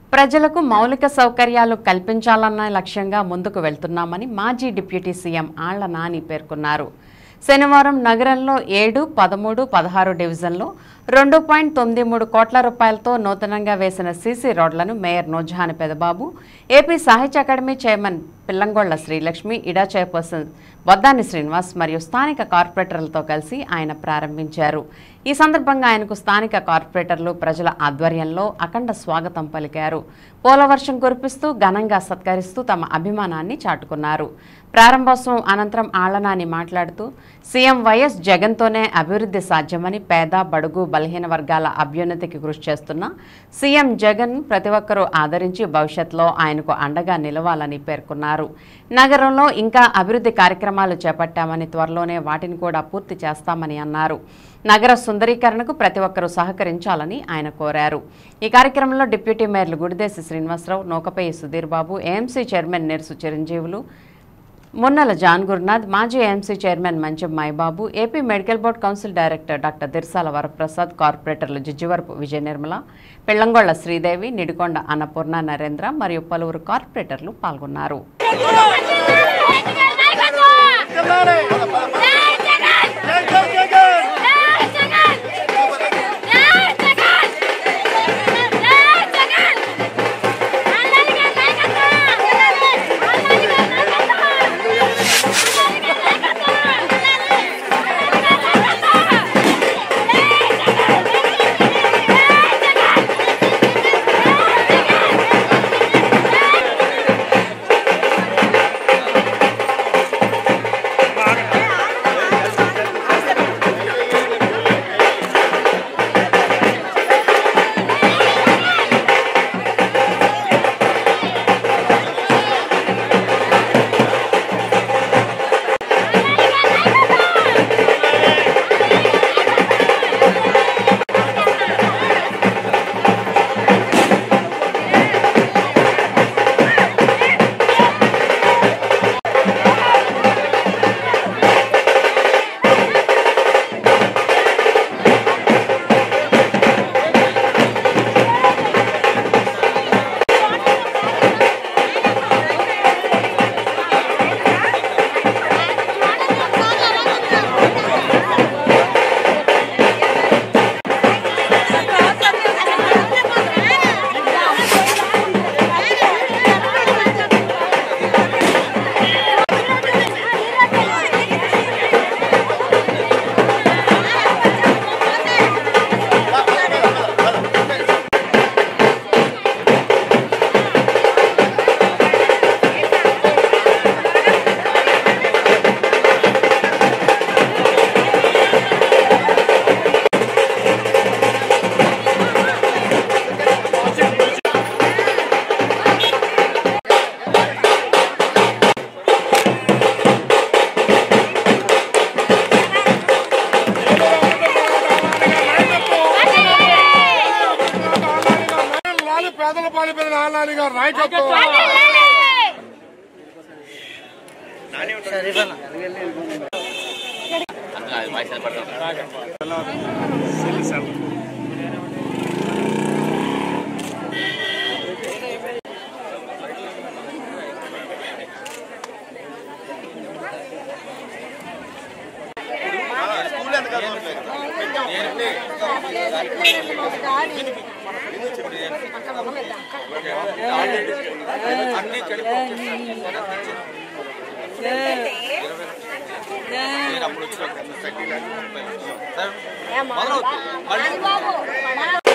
ప్రజలకు మౌలిక సౌకర్యాలు కల్పించాలన్న లక్ష్యంగా ముందుకు వెళ్తున్నామని మాజీ డిప్యూటీ సీఎం ఆళ్ల నాని పేర్కొన్నారు శనివారం నగరంలో ఏడు పదమూడు పదహారు డివిజన్లో రెండు పాయింట్ తొమ్మిది మూడు కోట్ల రూపాయలతో నూతనంగా వేసిన సీసీ రోడ్లను mayor Noorjahan Pedababu A P Sahitya academy chairman Pillangolla Srilakshmi ఇడా చైర్పర్సన్ వద్దాని శ్రీనివాస్ మరియు స్థానిక కార్పొరేటర్లతో కలిసి ఆయన ప్రారంభించారు ఈ సందర్భంగా ఆయనకు స్థానిక కార్పొరేటర్లు ప్రజల ఆధ్వర్యంలో అఖండ స్వాగతం పలికారు పోలవర్షం కురిపిస్తూ ఘనంగా సత్కరిస్తూ తమ అభిమానాన్ని చాటుకున్నారు ప్రారంభోత్సవం అనంతరం ఆళ్లనాని మాట్లాడుతూ సీఎం వైఎస్ జగన్తోనే అభివృద్ధి సాధ్యమని పేద బడుగు బలహీన వర్గాల అభ్యున్నతికి కృషి చేస్తున్న సీఎం జగన్ ప్రతి ఒక్కరూ ఆదరించి భవిష్యత్తులో ఆయనకు అండగా నిలవాలని పేర్కొన్నారు నగరంలో ఇంకా అభివృద్ధి కార్యక్రమాలు చేపట్టామని త్వరలోనే వాటిని కూడా పూర్తి చేస్తామని అన్నారు నగర సుందరీకరణకు ప్రతి ఒక్కరూ సహకరించాలని ఆయన కోరారు ఈ కార్యక్రమంలో డిప్యూటీ మేయర్లు Gudideshi Srinivasarao Nookapeyi Sudheer Babu A M C chairman Nersu Chiranjeevulu Munnala John Gurunath మాజీ A M C chairman Mancham Maibabu A P medical board council director doctor Dirsala Varaprasad కార్పొరేటర్లు జిజ్జివరపు విజయ నిర్మల పిల్లంగొళ్ల శ్రీదేవి నిడికొండ అన్నపూర్ణ నరేంద్ర మరియు పలువురు కార్పొరేటర్లు పాల్గొన్నారు నాలుగు పేదల పాలిపోయిన నాలుగు గారు నాయకత్వం అప్పుడు వచ్చిన